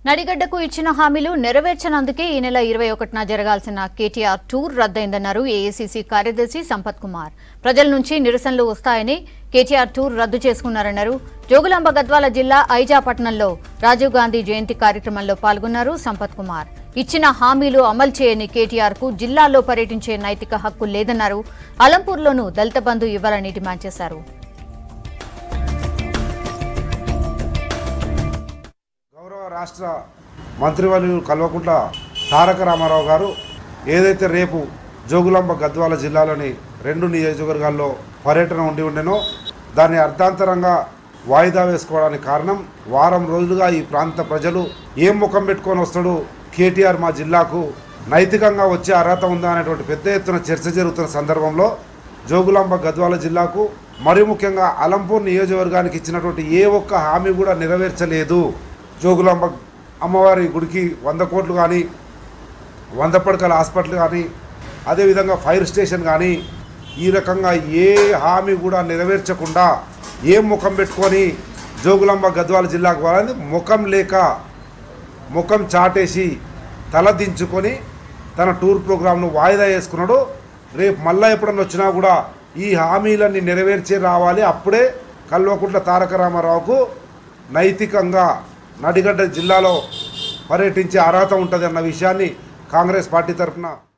నడిగడ్డకు ఇచ్చిన హామీలు నెరవేర్చనందుకే ఈ నెల ఇరవై ఒకటిన జరగాల్సిన కేటీఆర్ టూర్ రద్దయిందన్నారు ఏఐసీసీ కార్యదర్శి సంపత్ కుమార్ ప్రజల నుంచి నిరసనలు వస్తాయని కేటీఆర్ టూర్ రద్దు చేసుకున్నారన్నారు జోగులాంబ గద్వాల జిల్లా ఐజాపట్నంలో రాజీవ్ గాంధీ జయంతి కార్యక్రమంలో పాల్గొన్నారు సంపత్ కుమార్ ఇచ్చిన హామీలు అమలు చేయని కేటీఆర్ కు జిల్లాలో పర్యటించే నైతిక హక్కు లేదన్నారు అలంపూర్లోనూ దళిత బంధు ఇవ్వాలని డిమాండ్ చేశారు గౌరవ రాష్ట్ర మంత్రివర్యులు కల్వకుంట్ల తారక రామారావు గారు ఏదైతే రేపు జోగులాంబ గద్వాల జిల్లాలోని రెండు నియోజకవర్గాల్లో పర్యటన ఉండి ఉండెనో దాన్ని అర్ధాంతరంగా వాయిదా వేసుకోవడానికి కారణం వారం రోజులుగా ఈ ప్రాంత ప్రజలు ఏం ముఖం పెట్టుకొని వస్తాడు కేటీఆర్ మా జిల్లాకు నైతికంగా వచ్చే అర్హత ఉందా అనేటువంటి పెద్ద ఎత్తున చర్చ జరుగుతున్న సందర్భంలో జోగులాంబ గద్వాల జిల్లాకు మరి ముఖ్యంగా అలంపూర్ నియోజకవర్గానికి ఇచ్చినటువంటి ఏ ఒక్క హామీ కూడా నెరవేర్చలేదు జోగులాంబ అమ్మవారి గుడికి వంద కోట్లు కానీ వంద పడకల హాస్పిటల్ కానీ అదేవిధంగా ఫైర్ స్టేషన్ కానీ ఈ రకంగా ఏ హామీ కూడా నెరవేర్చకుండా ఏం ముఖం పెట్టుకొని జోగులాంబ గద్వాల జిల్లాకు వాళ్ళని ముఖం లేక ముఖం చాటేసి తల దించుకొని తన టూర్ ప్రోగ్రాంను వాయిదా వేసుకున్నాడు రేపు మళ్ళా ఎప్పుడన్నా వచ్చినా కూడా ఈ హామీలన్నీ నెరవేర్చే రావాలి అప్పుడే కల్వకుంట్ల తారక రామారావుకు నైతికంగా నడిగడ్డ జిల్లాలో పర్యటించే అర్హత ఉంటుంది అన్న విషయాన్ని కాంగ్రెస్ పార్టీ తరఫున